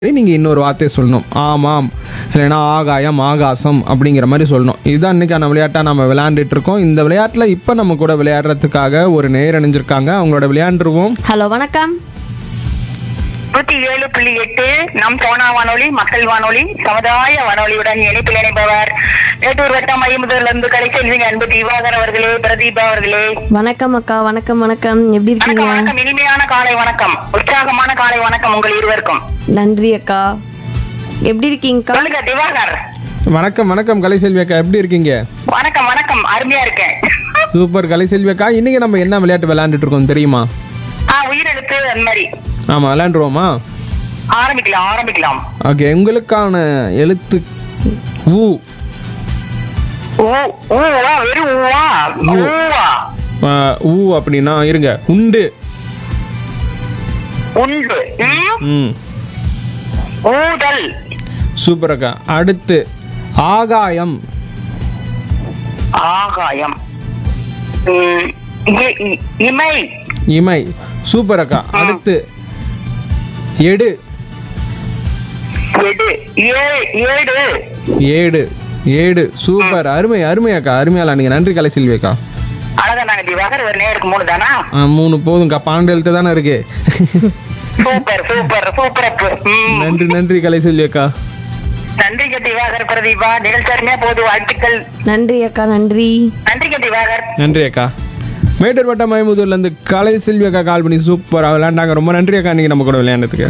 நீங்கள் இன்னொரு வார்த்தையை சொல்லணும் ஆமாம் இல்லைன்னா ஆகாயம் ஆகாசம் அப்படிங்கிற மாதிரி சொல்லணும் இதுதான் இன்னைக்கான விளையாட்டாக நம்ம விளையாண்டுட்டு இருக்கோம் இந்த விளையாட்டில் இப்போ நம்ம கூட விளையாடுறதுக்காக ஒரு நேர் அணிஞ்சிருக்காங்க அவங்களோட விளையாண்டுருவோம் ஹலோ வணக்கம் நூத்தி ஏழு புள்ளி எட்டு நம் சோனா வானொலி மக்கள் வானொலி சமுதாய வானொலியுடன் இணைப்பில் இணைப்பவர் மேட்டூர் வட்டம் ஐம்பதுல இருந்து கலைச்செல்விங்க அன்பு தீபாகர் அவர்களே பிரதீபா அவர்களே வணக்கம் அக்கா வணக்கம் வணக்கம் எப்படி இருக்கீங்க வணக்கம் வணக்கம் இனிமையான காலை வணக்கம் உற்சாகமான காலை வணக்கம் உங்கள் இருவருக்கும் நன்றி அக்கா எப்படி இருக்கீங்கக்கா சொல்லுங்க திவாகர் வணக்கம் வணக்கம் கலைசெல்வி அக்கா எப்படி இருக்கீங்க வணக்கம் வணக்கம் அருமையா இருக்கேன் சூப்பர் கலைசெல்வி அக்கா இன்னைக்கு நம்ம என்ன விளையாட்டு விளையாண்டுட்டு இருக்கோம் தெரியுமா ஆ உயிரெழுத்து அந்த மாதிரி ஆமாம் விளையாண்டுருவோமா ஆரம்பிக்கலாம் ஆரம்பிக்கலாம் ஓகே உங்களுக்கான எழுத்து ஊ ஊ ஊவா வெறும் ஊவா ஊவா ஆ, ஊ அப்படின்னா இருங்க உண்டு உண்டு ம்? ம் ஊதல் சூப்பர் அக்கா அடுத்து ஆகாயம் ஆகாயம் ம், இ- இ- இமை இமை சூப்பர் அக்கா அடுத்து எடு எடு ஏ- ஏடு ஏடு ஏடு சூப்பர் அருமை அருமை அக்கா அருமையால நீங்க நன்றி கலைசெல்வி அக்கா அழகா நாங்க திவாகர் ஒரு நேருக்கு மூணு தானா ஆ, மூணு போதும்க்கா பன்னெண்டு எழுத்து தானே இருக்கு சூப்பர் சூப்பர் சூப்பர் அப்பு. ம். நன்றி நன்றி கலைசெல்வி அக்கா நன்றிங்க திவாகர் பிரதீபா நிகழ்ச்சி அருமையா போது வாழ்த்துக்கள் நன்றி அக்கா நன்றி நன்றிங்க திவாகர் நன்றி அக்கா மேட்டூர் வட்டம் மயமுதூர்ல இருந்து கலை செல்வி அக்கா கால் பண்ணி சூப்பராக விளையாண்டாங்க ரொம்ப நன்றி அக்கா நீங்க நம்ம கூட விளையாண்டதுக்கு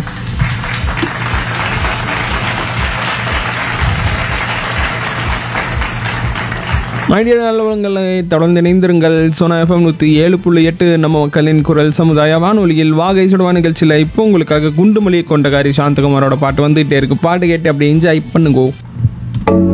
மைடிய நல்லவங்களை தொடர்ந்து இணைந்திருங்கள் சோனா எஃப்எம் நூற்றி ஏழு புள்ளி எட்டு நம்ம மக்களின் குரல் சமுதாய வானொலியில் வாகை சுடுவா நிகழ்ச்சியில் இப்போ உங்களுக்காக குண்டுமொழி கொண்டகாரி சாந்தகுமாரோட பாட்டு வந்துகிட்டே இருக்கு பாட்டு கேட்டு அப்படியே என்ஜாய் பண்ணுங்கோ